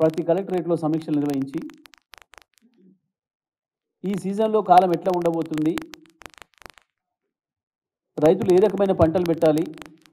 ప్రతి కలెక్టరేట్లో సమీక్షలు నిర్వహించి ఈ సీజన్లో కాలం ఎట్లా ఉండబోతుంది రైతులు ఏ రకమైన పంటలు పెట్టాలి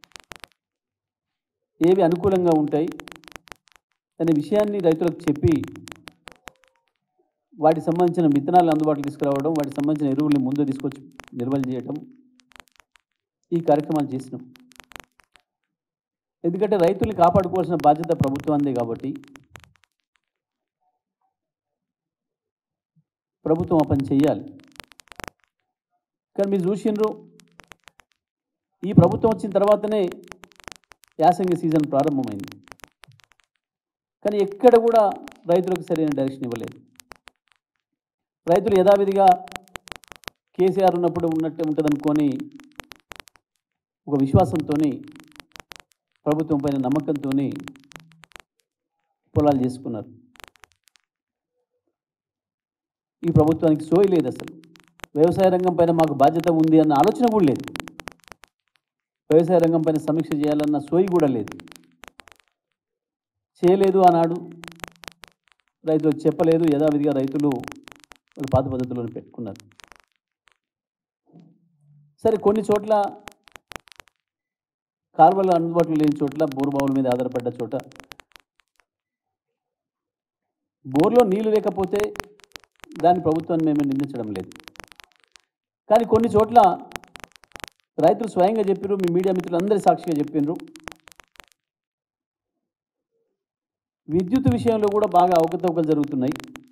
ఏవి అనుకూలంగా ఉంటాయి అనే విషయాన్ని రైతులకు చెప్పి వాటికి సంబంధించిన విత్తనాలు అందుబాటులో తీసుకురావడం వాటికి సంబంధించిన ఎరువుల్ని ముందు తీసుకొచ్చి నిర్వహణ చేయటం ఈ కార్యక్రమాలు చేసినాం ఎందుకంటే రైతుల్ని కాపాడుకోవాల్సిన బాధ్యత ప్రభుత్వాందే కాబట్టి ప్రభుత్వం ఆ పని చేయాలి కానీ మీరు చూసిండ్రు ఈ ప్రభుత్వం వచ్చిన తర్వాతనే యాసంగి సీజన్ ప్రారంభమైంది కానీ ఎక్కడ కూడా రైతులకు సరైన డైరెక్షన్ ఇవ్వలేదు రైతులు యథావిధిగా కేసీఆర్ ఉన్నప్పుడు ఉన్నట్టు ఉంటుందనుకొని ఒక విశ్వాసంతో ప్రభుత్వం పైన నమ్మకంతో పొలాలు చేసుకున్నారు ఈ ప్రభుత్వానికి సోయి లేదు అసలు వ్యవసాయ రంగం పైన మాకు బాధ్యత ఉంది అన్న ఆలోచన కూడా లేదు వ్యవసాయ రంగం పైన సమీక్ష చేయాలన్న సోయి కూడా లేదు చేయలేదు ఆనాడు రైతులకు చెప్పలేదు యథావిధిగా రైతులు వాళ్ళ పాత పద్ధతులను పెట్టుకున్నారు సరే కొన్ని చోట్ల కాలువలు అందుబాటులో లేని చోట్ల బోరుబావుల మీద ఆధారపడ్డ చోట బోర్లో నీళ్లు లేకపోతే దాని ప్రభుత్వాన్ని మేము నిందించడం లేదు కానీ కొన్ని చోట్ల రైతులు స్వయంగా చెప్పారు మీ మీడియా మిత్రులు అందరి సాక్షిగా చెప్పిండ్రు విద్యుత్ విషయంలో కూడా బాగా అవకతవకలు జరుగుతున్నాయి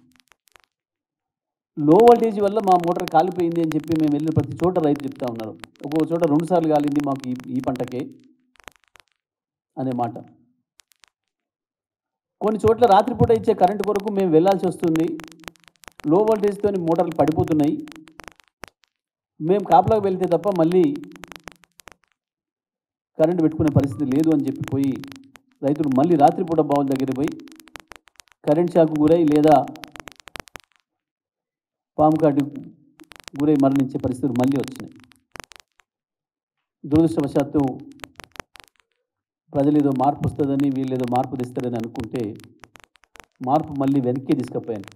లో వోల్టేజ్ వల్ల మా మోటార్ కాలిపోయింది అని చెప్పి మేము వెళ్ళిన ప్రతి చోట రైతు చెప్తా ఉన్నారు ఒక్కొక్క చోట రెండు సార్లు కాలింది మాకు ఈ ఈ పంటకే అనే మాట కొన్ని చోట్ల రాత్రిపూట ఇచ్చే కరెంటు కొరకు మేము వెళ్ళాల్సి వస్తుంది లో వోల్టేజ్తో మోటార్లు పడిపోతున్నాయి మేము కాపలాకు వెళ్తే తప్ప మళ్ళీ కరెంటు పెట్టుకునే పరిస్థితి లేదు అని చెప్పిపోయి రైతులు మళ్ళీ రాత్రిపూట బావుల దగ్గర పోయి కరెంట్ షాక్ గురై లేదా పాము కాటు గురై మరణించే పరిస్థితులు మళ్ళీ వచ్చినాయి దురదృష్టవశాత్తు ప్రజలు ఏదో మార్పు వస్తుందని వీళ్ళు ఏదో మార్పు తెస్తారని అనుకుంటే మార్పు మళ్ళీ వెనక్కి తీసుకుపోయాను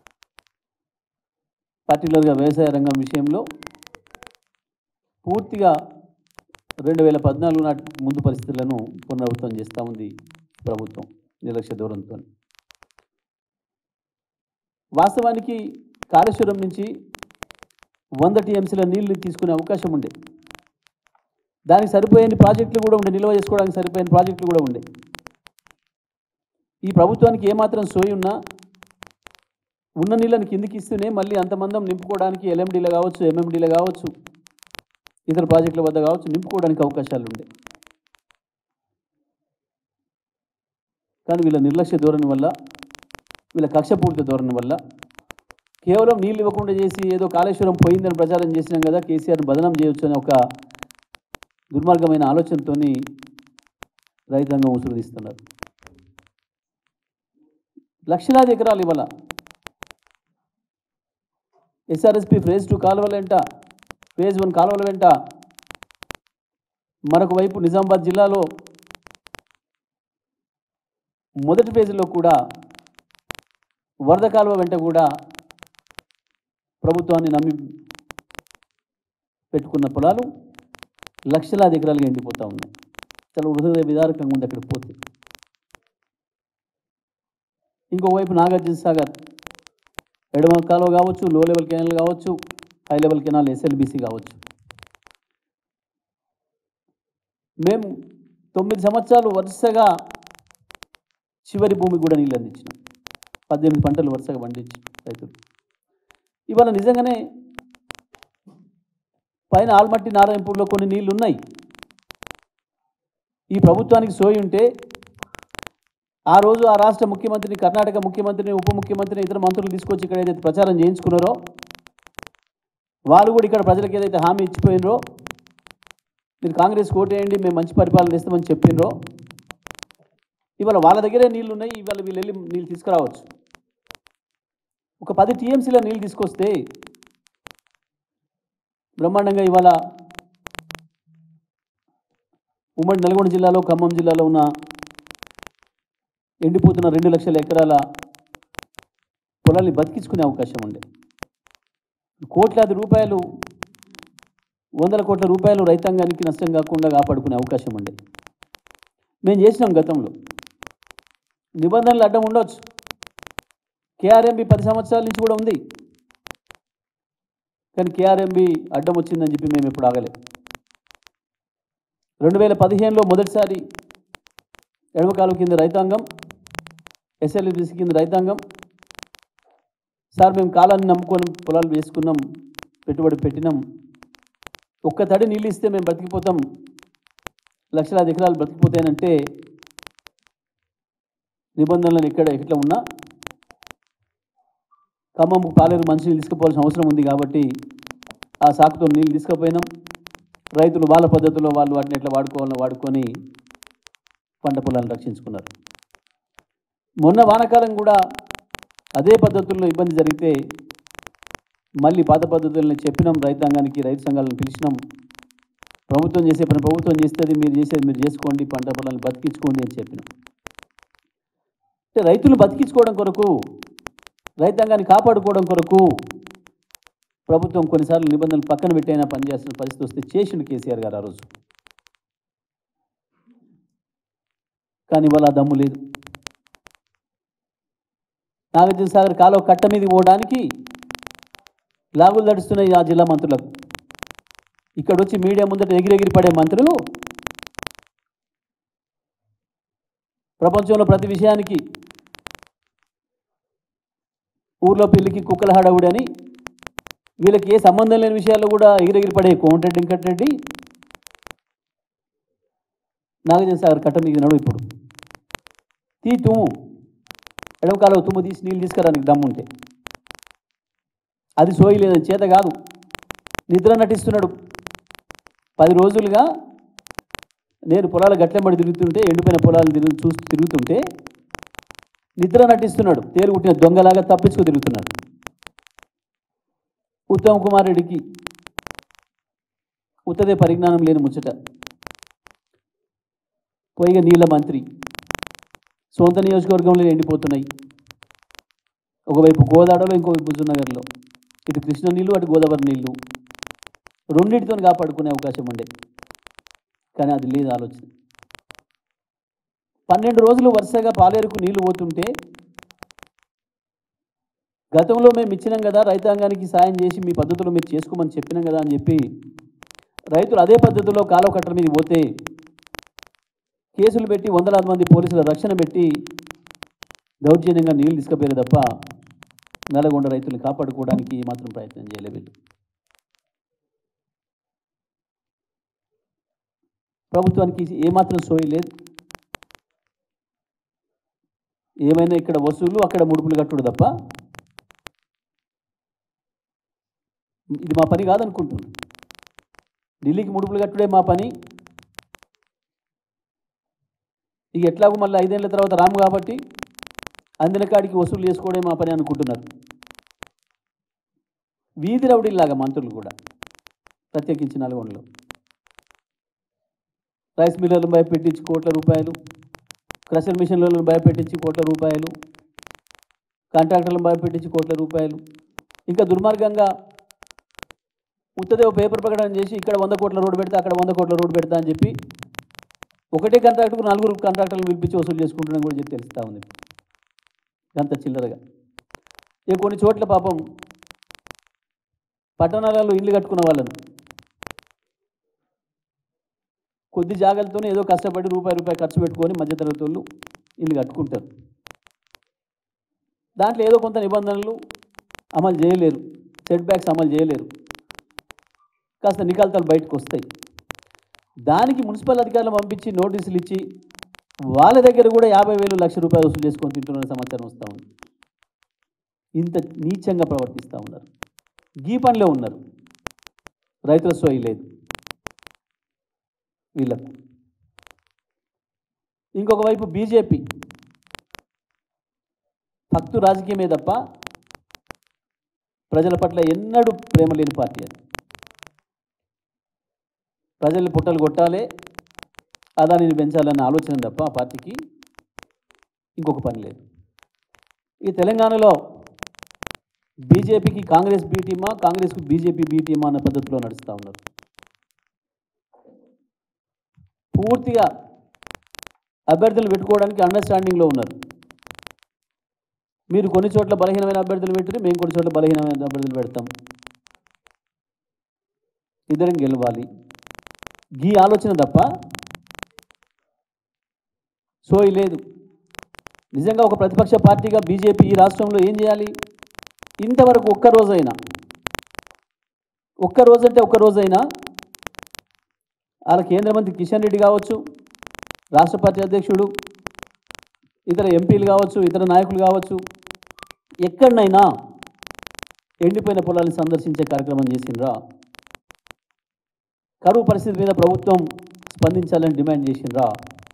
పర్టికులర్గా వ్యవసాయ రంగం విషయంలో పూర్తిగా రెండు వేల పద్నాలుగు నాటి ముందు పరిస్థితులను పునరావృతం చేస్తూ ఉంది ప్రభుత్వం నిర్లక్ష్య దూరంతో వాస్తవానికి కాళేశ్వరం నుంచి వంద టీఎంసీల నీళ్లు తీసుకునే అవకాశం ఉండే దానికి సరిపోయే ప్రాజెక్టులు కూడా ఉండే నిల్వ చేసుకోవడానికి సరిపోయిన ప్రాజెక్టులు కూడా ఉండే ఈ ప్రభుత్వానికి ఏమాత్రం సోయి ఉన్నా ఉన్న నీళ్ళని కిందికి ఇస్తూనే మళ్ళీ అంతమందం నింపుకోవడానికి ఎల్ఎండీలో కావచ్చు ఎంఎండీలో కావచ్చు ఇతర ప్రాజెక్టుల వద్ద కావచ్చు నింపుకోవడానికి అవకాశాలు ఉండే కానీ వీళ్ళ నిర్లక్ష్య ధోరణి వల్ల వీళ్ళ కక్షపూరిత ధోరణి వల్ల కేవలం నీళ్ళు ఇవ్వకుండా చేసి ఏదో కాళేశ్వరం పోయిందని ప్రచారం చేసినాం కదా కేసీఆర్ బదనం చేయొచ్చు అనే ఒక దుర్మార్గమైన ఆలోచనతో రైతాంగం ఉసురు తీస్తున్నారు లక్షలాది ఎకరాలు ఇవ్వాల ఎస్ఆర్ఎస్పి ఫేజ్ టూ కాలువల వెంట ఫేజ్ వన్ కాలువల వెంట మరొక వైపు నిజామాబాద్ జిల్లాలో మొదటి ఫేజ్లో కూడా వరద కాలువ వెంట కూడా ప్రభుత్వాన్ని నమ్మి పెట్టుకున్న పొలాలు లక్షలాది ఎకరాలుగా ఎండిపోతూ ఉన్నాయి చాలా హృదయ విదారకంగా ఉంది అక్కడికి పోతే ఇంకోవైపు నాగార్జున సాగర్ ఎడమ కాలువ కావచ్చు లో లెవెల్ కెనాల్ కావచ్చు హై లెవెల్ కెనాల్ ఎస్ఎల్బిసి కావచ్చు మేము తొమ్మిది సంవత్సరాలు వరుసగా చివరి భూమికి కూడా నీళ్ళు అందించినాం పద్దెనిమిది పంటలు వరుసగా పండించి రైతులు ఇవాళ నిజంగానే పైన ఆల్మట్టి నారాయణపూర్లో కొన్ని నీళ్లు ఉన్నాయి ఈ ప్రభుత్వానికి సోయి ఉంటే ఆ రోజు ఆ రాష్ట్ర ముఖ్యమంత్రిని కర్ణాటక ముఖ్యమంత్రిని ఉప ముఖ్యమంత్రిని ఇతర మంత్రులు తీసుకొచ్చి ఇక్కడ ఏదైతే ప్రచారం చేయించుకున్నారో వాళ్ళు కూడా ఇక్కడ ప్రజలకు ఏదైతే హామీ ఇచ్చిపోయినరో మీరు కాంగ్రెస్ కోటేయండి మేము మంచి పరిపాలన ఇస్తామని చెప్పినరో ఇవాళ వాళ్ళ దగ్గరే నీళ్లు ఉన్నాయి ఇవాళ వీళ్ళు వెళ్ళి నీళ్ళు తీసుకురావచ్చు ఒక పది టీఎంసీల నీళ్ళు తీసుకొస్తే బ్రహ్మాండంగా ఇవాళ ఉమ్మడి నల్గొండ జిల్లాలో ఖమ్మం జిల్లాలో ఉన్న ఎండిపోతున్న రెండు లక్షల ఎకరాల పొలాల్ని బతికించుకునే అవకాశం ఉండే కోట్లాది రూపాయలు వందల కోట్ల రూపాయలు రైతాంగానికి నష్టం కాకుండా కాపాడుకునే అవకాశం ఉండే మేము చేసినాం గతంలో నిబంధనలు అడ్డం ఉండొచ్చు కేఆర్ఎంబి పది సంవత్సరాల నుంచి కూడా ఉంది కానీ కేఆర్ఎంబి అడ్డం వచ్చిందని చెప్పి మేము ఎప్పుడు ఆగలేదు రెండు వేల పదిహేనులో మొదటిసారి ఎడమకాలం కింద రైతాంగం ఎస్ఎల్బిసి కింద రైతాంగం సార్ మేము కాలాన్ని నమ్ముకొని పొలాలు వేసుకున్నాం పెట్టుబడి పెట్టినాం ఒక్క తడి నీళ్ళు ఇస్తే మేము బ్రతికిపోతాం లక్షలాది ఎకరాలు బ్రతికిపోతాయనంటే నిబంధనలను ఎక్కడ ఎట్లా ఉన్నా ఖమ్మం పాలేరు మంచినీళ్ళు తీసుకుపోవాల్సిన అవసరం ఉంది కాబట్టి ఆ సాకుతో నీళ్ళు తీసుకుపోయినాం రైతులు వాళ్ళ పద్ధతిలో వాళ్ళు వాటిని ఎట్లా వాడుకోవాలో వాడుకొని పంట పొలాలను రక్షించుకున్నారు మొన్న వానాకాలం కూడా అదే పద్ధతుల్లో ఇబ్బంది జరిగితే మళ్ళీ పాత పద్ధతుల్ని చెప్పినాం రైతాంగానికి రైతు సంఘాలను పిలిచినాం ప్రభుత్వం చేసే పని ప్రభుత్వం చేస్తుంది మీరు చేసేది మీరు చేసుకోండి పంట పొలాలను బతికించుకోండి అని చెప్పినాం అంటే రైతులు బతికించుకోవడం కొరకు రైతాంగాన్ని కాపాడుకోవడం కొరకు ప్రభుత్వం కొన్నిసార్లు నిబంధనలు పక్కన పెట్టైనా పనిచేస్తున్న పరిస్థితి వస్తే చేసిండు కేసీఆర్ గారు ఆ రోజు కానీ ఇవాళ ఆ దమ్ము లేదు నాగార్జున సాగర్ కాలువ కట్ట మీదకి పోవడానికి లాగులు తడుస్తున్నాయి ఆ జిల్లా మంత్రులకు ఇక్కడ వచ్చి మీడియా ముందట ఎగిరెగిరి పడే మంత్రులు ప్రపంచంలో ప్రతి విషయానికి ఊర్లో పెళ్లికి కుక్కల హడావుడి అని వీళ్ళకి ఏ సంబంధం లేని విషయాల్లో కూడా ఎగిరెగిరి పడే కోమటిరెడ్డి వెంకటరెడ్డి నాగార్జున సాగర్ కట్ట మీద నడు ఇప్పుడు తీ తుమ్ము ఎడమ కాలువ తుమ్ము తీసి నీళ్ళు తీసుకురానికి దమ్ముంటే అది సోయి లేదని చేత కాదు నిద్ర నటిస్తున్నాడు పది రోజులుగా నేను పొలాల గట్లెంబడి తిరుగుతుంటే ఎండిపోయిన పొలాలు తిరుగు చూస్తూ తిరుగుతుంటే నిద్ర నటిస్తున్నాడు తేలుగుట్టిన దొంగలాగా తప్పించుకు తిరుగుతున్నాడు ఉత్తమ్ కుమార్ రెడ్డికి ఉత్తదే పరిజ్ఞానం లేని ముచ్చట పోయిగా నీళ్ళ మంత్రి సొంత నియోజకవర్గంలో ఎండిపోతున్నాయి ఒకవైపు గోదావరిలో ఇంకోవైపు హుజూర్నగర్లో ఇటు కృష్ణ నీళ్ళు అటు గోదావరి నీళ్ళు రెండింటితో కాపాడుకునే అవకాశం ఉండే కానీ అది లేదు ఆలోచన పన్నెండు రోజులు వరుసగా పాలేరుకు నీళ్లు పోతుంటే గతంలో మేము ఇచ్చినాం కదా రైతాంగానికి సాయం చేసి మీ పద్ధతిలో మీరు చేసుకోమని చెప్పినాం కదా అని చెప్పి రైతులు అదే పద్ధతిలో కాలువ కట్టల మీద పోతే కేసులు పెట్టి వందలాది మంది పోలీసుల రక్షణ పెట్టి దౌర్జన్యంగా నీళ్లు తీసుకుపోయారు తప్ప నల్గొండ రైతులను కాపాడుకోవడానికి మాత్రం ప్రయత్నం చేయలేదు వీళ్ళు ప్రభుత్వానికి ఏమాత్రం సోయి లేదు ఏమైనా ఇక్కడ వసూలు అక్కడ ముడుపులు కట్టుడు తప్ప ఇది మా పని కాదనుకుంటున్నాను ఢిల్లీకి ముడుపులు కట్టుడే మా పని ఇక ఎట్లాగో మళ్ళీ ఐదేళ్ల తర్వాత రాము కాబట్టి అందిన కాడికి వసూలు చేసుకోవడే మా పని అనుకుంటున్నారు వీధి రౌడీలాగా మంత్రులు కూడా ప్రత్యేకించి నల్గొండలో రైస్ మిల్లర్లను భయపెట్టించి కోట్ల రూపాయలు క్రషర్ మిషన్లను భయపెట్టించి కోట్ల రూపాయలు కాంట్రాక్టర్లను భయపెట్టించి కోట్ల రూపాయలు ఇంకా దుర్మార్గంగా ఉత్తదేవ పేపర్ ప్రకటన చేసి ఇక్కడ వంద కోట్ల రోడ్డు పెడతా అక్కడ వంద కోట్ల రోడ్డు పెడతా అని చెప్పి ఒకటే కాంట్రాక్టుకు నలుగురు కాంట్రాక్టర్లు పిలిపించి వసూలు చేసుకుంటున్నాను కూడా చెప్పి తెలుస్తూ ఉంది అంత చిల్లరగా ఇక కొన్ని చోట్ల పాపం పట్టణాలలో ఇల్లు కట్టుకున్న వాళ్ళను కొద్ది జాగ్రత్తతోనే ఏదో కష్టపడి రూపాయి రూపాయి ఖర్చు పెట్టుకొని మధ్యతరగతి వాళ్ళు ఇల్లు కట్టుకుంటారు దాంట్లో ఏదో కొంత నిబంధనలు అమలు చేయలేరు సెట్ బ్యాక్స్ అమలు చేయలేరు కాస్త నికాల్తాలు బయటకు వస్తాయి దానికి మున్సిపల్ అధికారులు పంపించి నోటీసులు ఇచ్చి వాళ్ళ దగ్గర కూడా యాభై వేలు లక్ష రూపాయలు వసూలు చేసుకొని తింటున్న సమాచారం వస్తూ ఉంది ఇంత నీచంగా ప్రవర్తిస్తూ ఉన్నారు గీ పనిలో ఉన్నారు రైతుల సోయి లేదు వీళ్ళకు ఇంకొక వైపు బీజేపీ భక్తు రాజకీయమే తప్ప ప్రజల పట్ల ఎన్నడూ ప్రేమ లేని పార్టీ అది ప్రజల్ని పుట్టలు కొట్టాలి అదానిని పెంచాలన్న ఆలోచన తప్ప ఆ పార్టీకి ఇంకొక పని లేదు ఈ తెలంగాణలో బీజేపీకి కాంగ్రెస్ బీ టీమా కాంగ్రెస్కు బీజేపీ బీ టీమా అన్న పద్ధతిలో నడుస్తూ ఉన్నారు పూర్తిగా అభ్యర్థులు పెట్టుకోవడానికి అండర్స్టాండింగ్లో ఉన్నారు మీరు కొన్ని చోట్ల బలహీనమైన అభ్యర్థులు పెట్టిరు మేము కొన్ని చోట్ల బలహీనమైన అభ్యర్థులు పెడతాం ఇద్దరం గెలవాలి గీ ఆలోచన తప్ప సోయి లేదు నిజంగా ఒక ప్రతిపక్ష పార్టీగా బీజేపీ ఈ రాష్ట్రంలో ఏం చేయాలి ఇంతవరకు ఒక్క రోజైనా ఒక్క రోజంటే ఒక్క రోజైనా వాళ్ళ కేంద్ర మంత్రి కిషన్ రెడ్డి కావచ్చు రాష్ట్ర పార్టీ అధ్యక్షుడు ఇతర ఎంపీలు కావచ్చు ఇతర నాయకులు కావచ్చు ఎక్కడనైనా ఎండిపోయిన పొలాన్ని సందర్శించే కార్యక్రమం చేసిండ్రా కరువు పరిస్థితి మీద ప్రభుత్వం స్పందించాలని డిమాండ్ చేసిండ్రా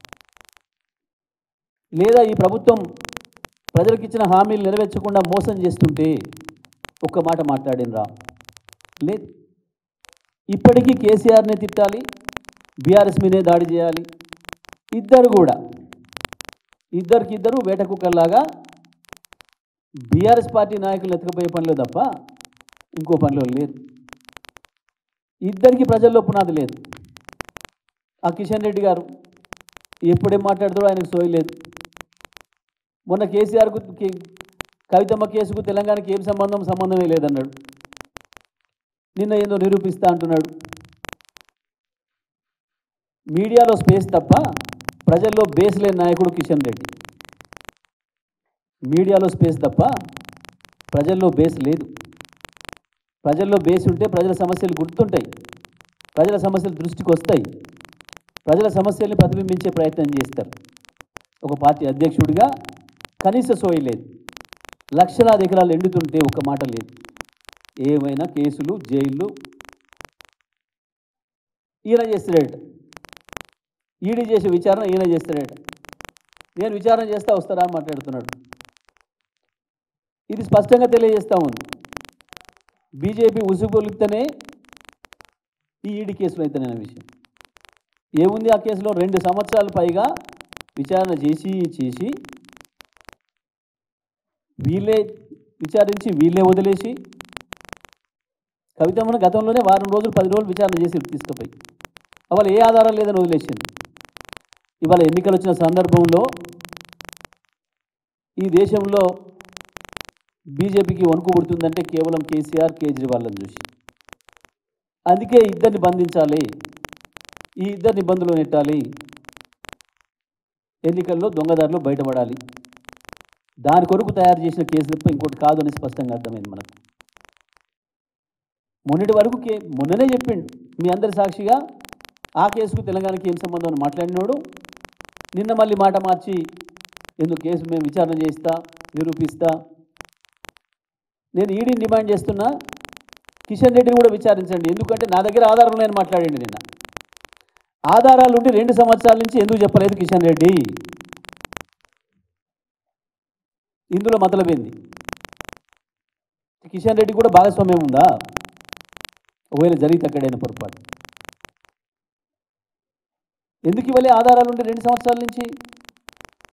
లేదా ఈ ప్రభుత్వం ప్రజలకు ఇచ్చిన హామీలు నెరవేర్చకుండా మోసం చేస్తుంటే ఒక్క మాట మాట్లాడినరా లేదు ఇప్పటికీ కేసీఆర్నే తిట్టాలి బీఆర్ఎస్ మీదే దాడి చేయాలి ఇద్దరు కూడా ఇద్దరికి ఇద్దరు వేట కుక్కల్లాగా బీఆర్ఎస్ పార్టీ నాయకులు ఎత్తుకుపోయే పనిలో తప్ప ఇంకో పనిలో లేదు ఇద్దరికి ప్రజల్లో పునాది లేదు ఆ కిషన్ రెడ్డి గారు ఎప్పుడేం మాట్లాడతాడో ఆయనకు సోయి లేదు మొన్న కేసీఆర్కు కే- కవితమ్మ కేసుకు తెలంగాణకి ఏం సంబంధం సంబంధమే లేదన్నాడు నిన్న ఏందో నిరూపిస్తా అంటున్నాడు మీడియాలో స్పేస్ తప్ప ప్రజల్లో బేస్ లేని నాయకుడు కిషన్ రెడ్డి మీడియాలో స్పేస్ తప్ప ప్రజల్లో బేస్ లేదు ప్రజల్లో బేస్ ఉంటే ప్రజల సమస్యలు గుర్తుంటాయి ప్రజల సమస్యలు దృష్టికి వస్తాయి ప్రజల సమస్యల్ని ప్రతిబింబించే ప్రయత్నం చేస్తారు ఒక పార్టీ అధ్యక్షుడిగా కనీస సోయి లేదు లక్షలాది ఎకరాలు ఎండుతుంటే ఒక మాట లేదు ఏమైనా కేసులు జైళ్ళు ఈయన చేస్తాడట ఈడీ చేసే విచారణ ఈయన చేస్తాడట నేను విచారణ చేస్తా వస్తారా అని మాట్లాడుతున్నాడు ఇది స్పష్టంగా తెలియజేస్తా ఉంది బీజేపీ ఉసుగొలిస్తేనే ఈ ఈడీ కేసులో అయితేనే విషయం ఏముంది ఆ కేసులో రెండు సంవత్సరాల పైగా విచారణ చేసి చేసి వీళ్ళే విచారించి వీళ్ళే వదిలేసి కవితమ్మను గతంలోనే వారం రోజులు పది రోజులు విచారణ చేసి తీసుకుపోయి అవాళ ఏ ఆధారం లేదని వదిలేసింది ఇవాళ ఎన్నికలు వచ్చిన సందర్భంలో ఈ దేశంలో బీజేపీకి వణుకు పుడుతుందంటే కేవలం కేసీఆర్ కేజ్రీవాల్ని చూసి అందుకే ఇద్దరిని బంధించాలి ఈ ఇద్దరు నిబంధనలు నెట్టాలి ఎన్నికల్లో దొంగదారులు బయటపడాలి దాని కొరకు తయారు చేసిన కేసు తప్ప ఇంకోటి కాదు అని స్పష్టంగా అర్థమైంది మనకు మొన్నటి వరకు కే మొన్ననే చెప్పిండు మీ అందరి సాక్షిగా ఆ కేసుకు తెలంగాణకి ఏం సంబంధం అని మాట్లాడినోడు నిన్న మళ్ళీ మాట మార్చి ఎందుకు కేసు మేము విచారణ చేస్తా నిరూపిస్తా నేను ఈడీని డిమాండ్ చేస్తున్నా కిషన్ రెడ్డిని కూడా విచారించండి ఎందుకంటే నా దగ్గర ఆధారం లేని మాట్లాడండి నిన్న ఆధారాలు ఉండి రెండు సంవత్సరాల నుంచి ఎందుకు చెప్పలేదు కిషన్ రెడ్డి ఇందులో మతలబేంది కిషన్ రెడ్డి కూడా భాగస్వామ్యం ఉందా ఒకవేళ జరిగితే అక్కడైన పొరపాటు ఎందుకు ఇవ్వలే ఆధారాలు ఉండి రెండు సంవత్సరాల నుంచి